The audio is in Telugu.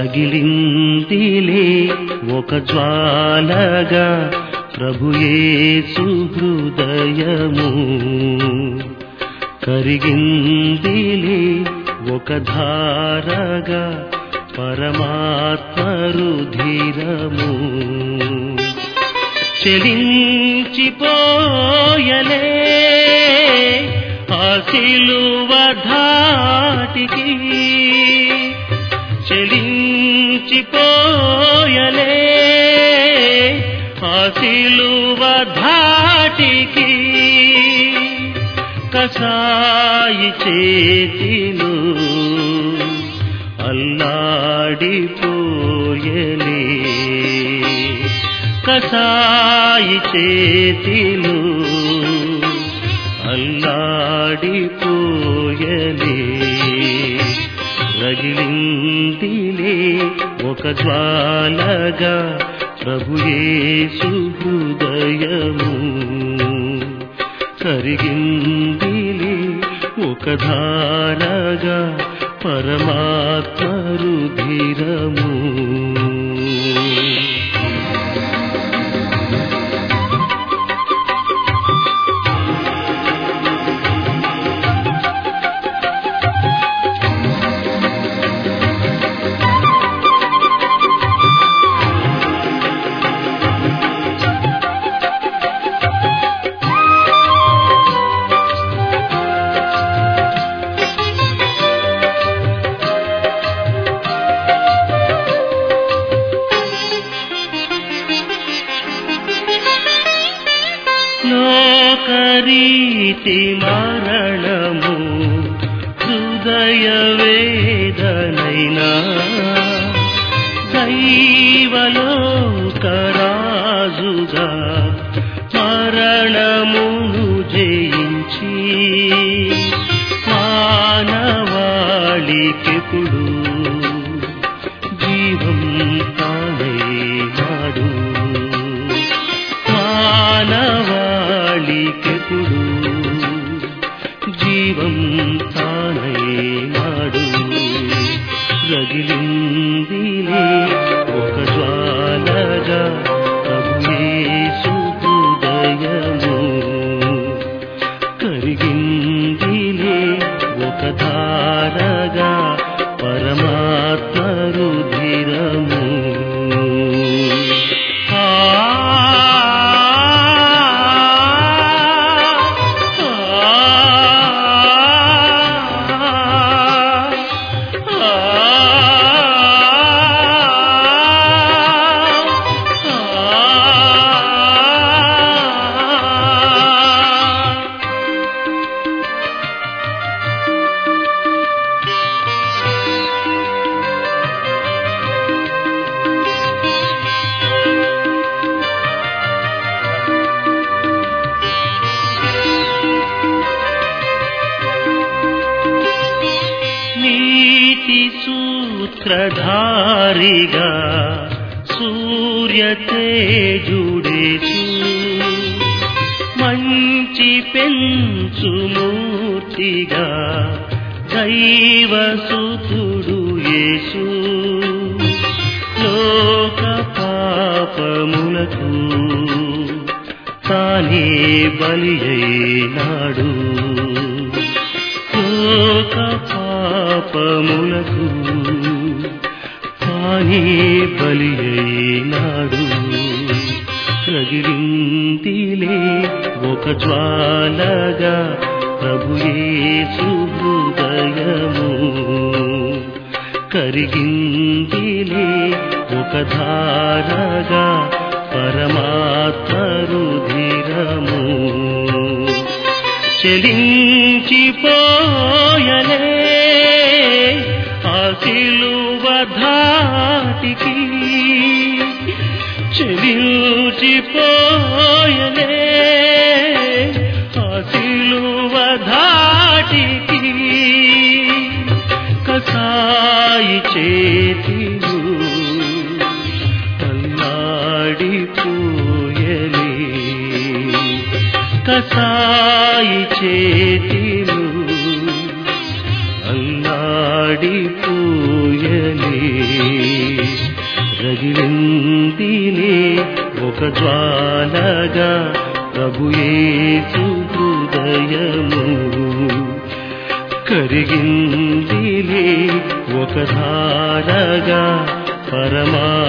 రగిలిందిలే ఒక జ్వాలగా ప్రభుయేసు హృదయము కరిగిందిలే ఒక ధారగా పరమాత్మ రుధిరము చెలించిపోయలే ఆ సిలువ ధాటికి చెలించిపోయలే ఆ సిలువ ధాటికి కసాయి చేతిలో అల్లాడిపోయలే కసాయి చేతిలో అల్లాడిపోయలే రగిలిందిలే ఒక జ్వాలగా ప్రభుయేసు హృదయము కరిగిందిలే ఒక ధారగా పరమాత్మ రుధిరము లోకరీతి మరణము హృదయ వేదనైనా దైవలోకరాజుగా మరణమును జయించి మానవాళికెప్పుడు జీవం తానైనాడు మానవాళికెప్పుడు జీవం తానైనాడు రగిలిందిలే ఒక జ్వాలగా ప్రభుయేసు హృదయము కరిగిందిలే ఒక ధారగా పరమాత్మ రుధిరము ఆ నీతి సూత్రధారిగా సూర్య తేజుడేసు మంచి పెంచు మూర్తిగా దైవసుతుడు యేసు లోక పాపములకు తానే బలి అయినాడు లోక పాపములకు తానే బలి అయినాడు రగిలిందిలే ఒక జ్వాలగా ప్రభుయేసు హృదయము కరిగిందిలే ఒక ధారగా పరమాత్మ రుధిరము చెలించిపోయలే ఆ సిలువ ధాటికి చెలించిపోయలే ఆ సిలువ ధాటికి కసాయి చేతిలు అల్లాడిపోయలే కసాయి చేతిలు అల్లాడిపోయలే అల్లాడిపోయలే రగిలిందిలే ఒక జ్వాలగా ప్రభుయేసు హృదయము కరిగిందిలే ఒక ధారగా పరమా